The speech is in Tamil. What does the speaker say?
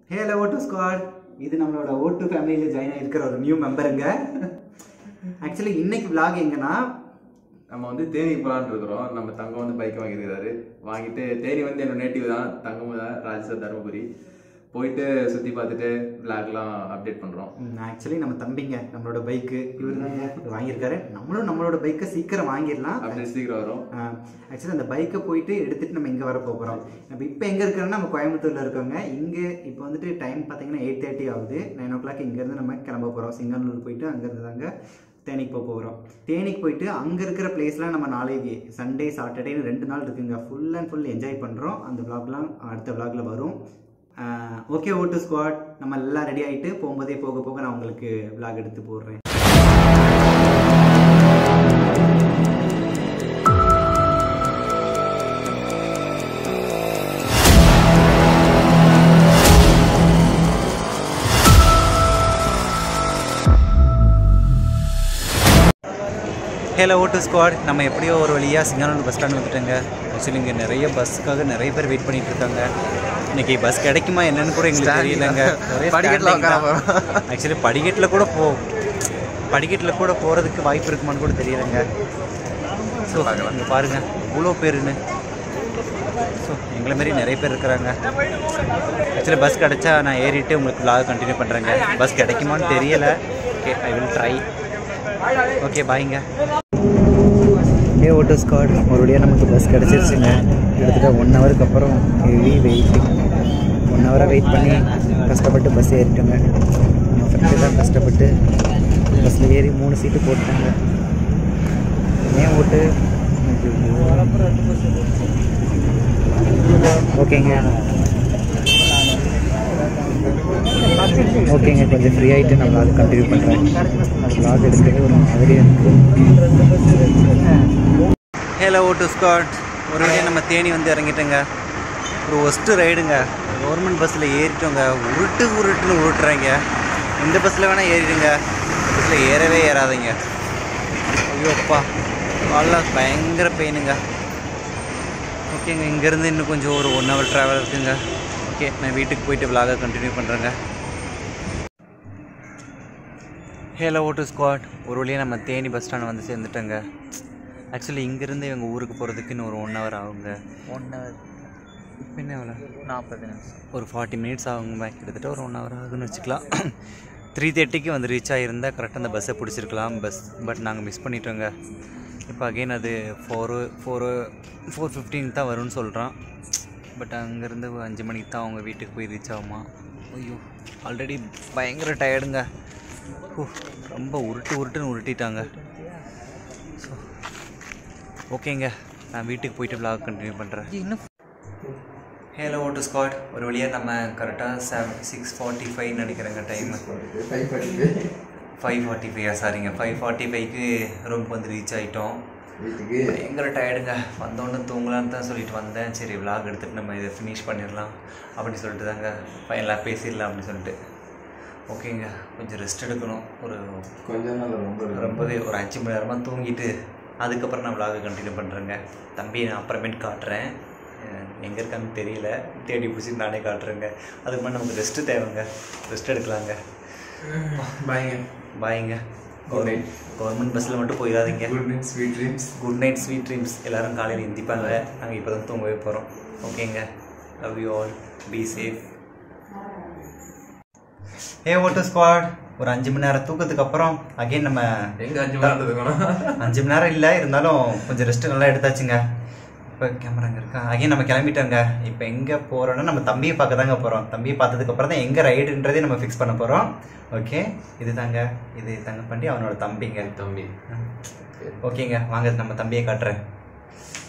ஹேல ஓட்டு ஸ்குவாட் இது நம்மளோட ஓட்டு ஃபேமிலியில் ஜாயின் ஆகிருக்கிற ஒரு நியூ மெம்பருங்க ஆக்சுவலி இன்னைக்கு vlog எங்கன்னா நம்ம வந்து தேனி போலான்னு இருக்கிறோம் நம்ம தங்கம் வந்து பைக் வாங்கியிருக்காரு வாங்கிட்டு தேனி வந்து என்னோட நேட்டிவ் தான் தங்கம் தான் ராஜேஸ்வர் தருமபுரி போயிட்டு சுற்றி பார்த்துட்டு விளாக்லாம் அப்டேட் பண்ணுறோம் ஆக்சுவலி நம்ம தம்பிங்க நம்மளோட பைக்கு இவர் தாங்க வாங்கியிருக்காரு நம்மளும் நம்மளோட பைக்கை சீக்கிரம் வாங்கிடலாம் அப்டேட் சீக்கிரம் வரும் ஆக்சுவலி அந்த பைக்கை போயிட்டு எடுத்துட்டு நம்ம இங்கே வர போகிறோம் நம்ம இப்போ எங்கே இருக்கிறோன்னா நம்ம கோயம்புத்தூரில் இருக்கோங்க இங்கே இப்போ வந்துட்டு டைம் பார்த்தீங்கன்னா எயிட் தேர்ட்டி ஆகுது நைன் ஓ கிளாக் இங்கேருந்து நம்ம கிளம்ப போகிறோம் சிங்கனூர் போயிட்டு அங்கேருந்து தாங்க தேனிக்கு போக போகிறோம் தேனிக்கு போயிட்டு அங்கே இருக்கிற பிளேஸ்லாம் நம்ம நாளைக்கு சண்டே சாட்டர்டேன்னு ரெண்டு நாள் இருக்குங்க ஃபுல் அண்ட் ஃபுல் என்ஜாய் பண்ணுறோம் அந்த vlogலாம் அடுத்த vlogல வரும் ஓகே ஓட்டு ஸ்குவாட் நம்ம எல்லாம் ரெடி ஆகிட்டு போகும்போதே போக போக நான் உங்களுக்கு vlog எடுத்து போடுறேன் ஹலோ ஓட்டு ஸ்குவாட் நம்ம எப்படியோ ஒரு வழியாக சிங்கானூர் பஸ் ஸ்டாண்ட் வந்துட்டோங்க ஆக்சுவலி இங்கே நிறைய பஸ்ஸுக்காக நிறைய பேர் வெயிட் பண்ணிட்டு இருக்காங்க இன்னைக்கு பஸ் கிடைக்குமா என்னன்னு கூட எங்களுக்கு தெரியலங்க படிக்கட்டுல உட்கார ஆக்சுவலி படிக்கட்டில் கூட போ படிக்கட்டில் கூட போகிறதுக்கு வாய்ப்பு இருக்குமான்னு கூட தெரியலங்க ஸோ இங்கே பாருங்க இவ்வளோ பேருன்னு ஸோ எங்களை மாரி நிறைய பேர் இருக்கிறாங்க ஆக்சுவலி பஸ் கிடைச்சா நான் ஏறிட்டு உங்களுக்கு vlog கண்டினியூ பண்ணுறேங்க பஸ் கிடைக்குமான்னு தெரியல okay I will try okay பாய்ங்க ஏ ஓட்டோ ஸ்காட் ஒரு வழியாக நமக்கு பஸ் கிடச்சிருச்சுங்க கிட்டத்தட்ட ஒன் ஹவருக்கு அப்புறம் ஹெவி வெயிட்டிங் ஒன் ஹவராக வெயிட் பண்ணி கஷ்டப்பட்டு பஸ் ஏறிட்டோங்க நம்ம ஃப்ரெண்டு தான் கஷ்டப்பட்டு பஸ்ஸில் ஏறி மூணு சீட்டு போட்டாங்க ஏன் ஓட்டு ஓகேங்க ஓகேங்க கொஞ்சம் ஃப்ரீ ஆகிட்டு நம்ம அது கண்டினியூ பண்ணுறேன் vlog எடுக்கிறது ஒரு மாதிரியாக இருக்குது ஹலோ ஓட்டு ஸ்காட் ஒரு வழியாக நம்ம தேனி வந்து இறங்கிட்டோங்க ஒரு ஒஸ்ட்டு ரைடுங்க கவர்மெண்ட் பஸ்ஸில் ஏறிட்டோங்க உருட்டு உருட்டுன்னு உருட்டுறாங்க இந்த பஸ்ஸில் வேணால் ஏறிடுங்க பஸ்ஸில் ஏறவே ஏறாதீங்க ஐயோ அப்பா காலைல பயங்கர பெயினுங்க ஓகேங்க இங்கேருந்து இன்னும் கொஞ்சம் ஒரு ஒன் ஹவர் ட்ராவல் இருக்குங்க ஓகே நான் வீட்டுக்கு போயிட்டு vlog-அ கண்டினியூ பண்ணுறேங்க ஹேலோ ஓட்டு ஸ்குவாட் ஒரு வழியாக நம்ம தேனி பஸ் ஸ்டாண்ட் வந்து சேர்ந்துட்டோங்க ஆக்சுவலி இங்கேருந்து எங்கள் ஊருக்கு போகிறதுக்கு இன்னும் ஒரு ஒன் ஹவர் ஆகுங்க ஒன் ஹவர் இப்போ என்ன எவ்வளோ நாற்பது நிமிஷம் ஒரு ஃபார்ட்டி மினிட்ஸ் ஆகுங்க கிட்டத்தட்ட ஒரு ஒன் ஹவர் ஆகுன்னு வச்சுக்கலாம் த்ரீ தேர்ட்டிக்கு வந்து ரீச் ஆகிருந்தால் கரெக்டாக அந்த பஸ்ஸை பிடிச்சிருக்கலாம் பஸ் பட் நாங்கள் மிஸ் பண்ணிட்டோங்க இப்போ அகைன் அது ஃபோரு ஃபோரு ஃபோர் ஃபிஃப்டீன் தான் வரும்னு சொல்கிறான் பட் அங்கேருந்து அஞ்சு மணிக்கு தான் அவங்க வீட்டுக்கு போய் ரீச் ஆகுமா ஐயோ ஆல்ரெடி பயங்கர டயர்டுங்க ஹூ, ரொம்ப உருட்டு உருட்டுன்னு உருட்டிட்டாங்க ஸோ ஓகேங்க நான் வீட்டுக்கு போயிட்டு vlog கண்டினியூ பண்ணுறேன் இன்னும் ஹேலோ ஓட்டு ஸ்குவாட் ஒரு வழியாக நம்ம கரெக்டாக செவன் சிக்ஸ் ஃபார்ட்டி ஃபைவ் நினைக்கிறேங்க டைம் ஃபைவ் ஃபார்ட்டி ஃபைவ் சாரிங்க ஃபைவ் ஃபார்ட்டி ஃபைவ்க்கு ரூமுக்கு வந்து ரீச் ஆகிட்டோம் வீட்டுக்கு பயங்கர டயர்டுங்க வந்தோடனே தூங்கலான்னு தான் சொல்லிட்டு வந்தேன் சரி vlog எடுத்துகிட்டு நம்ம இதை ஃபினிஷ் பண்ணிடலாம் அப்படின்னு சொல்லிட்டு தாங்க ஃபைனலாக பேசிடலாம் அப்படின்னு சொல்லிட்டு ஓகேங்க கொஞ்சம் ரெஸ்ட் எடுக்கணும் ஒரு கொஞ்சம் நாள் ரொம்ப ரொம்பவே ஒரு அஞ்சு மணி நேரமாக தூங்கிட்டு அதுக்கப்புறம் நான் vlog கண்டினியூ பண்ணுறேங்க தம்பி நான் அப்புறமேட்டு காட்டுறேன் எங்கே இருக்கான்னு தெரியல தேடி பிடிச்சி நானே காட்டுறேங்க அதுக்கு முன்னாடி நமக்கு ரெஸ்ட்டு தேவைங்க ரெஸ்ட் எடுக்கலாங்க பாய்ங்க பாய்ங்க Good night. கவர்மெண்ட் பஸ்ஸில் மட்டும் போயிடாதீங்க good night sweet dreams good night sweet dreams எல்லாரும் காலையில் எந்திப்பாங்க நாங்கள் இப்போ தான் தூங்கவே போகிறோம் ஓகேங்க love you all be safe a auto squad ஒரு அஞ்சு மணி நேரம் தூக்கத்துக்கு அப்புறம் அகைன் நம்ம எங்க அஞ்சு மணி நேரத்துக்கு இருக்கணும் அஞ்சு மணி நேரம் இல்லை இருந்தாலும் கொஞ்சம் ரெஸ்ட் நல்லா எடுத்தாச்சுங்க இப்போ கேமரா அங்கே இருக்கா அகைன் நம்ம கிளம்பிட்டோங்க இப்போ எங்கே போகிறோன்னா நம்ம தம்பியை பார்க்க தாங்க போகிறோம் தம்பியை பார்த்ததுக்கு அப்புறம் தான் எங்கே ரைடுன்றதே நம்ம ஃபிக்ஸ் பண்ண போகிறோம் ஓகே இது தாங்க இது தங்க பண்ணி அவனோட தம்பிங்க தம்பி ஓகேங்க வாங்க நம்ம தம்பியை காட்டுறேன்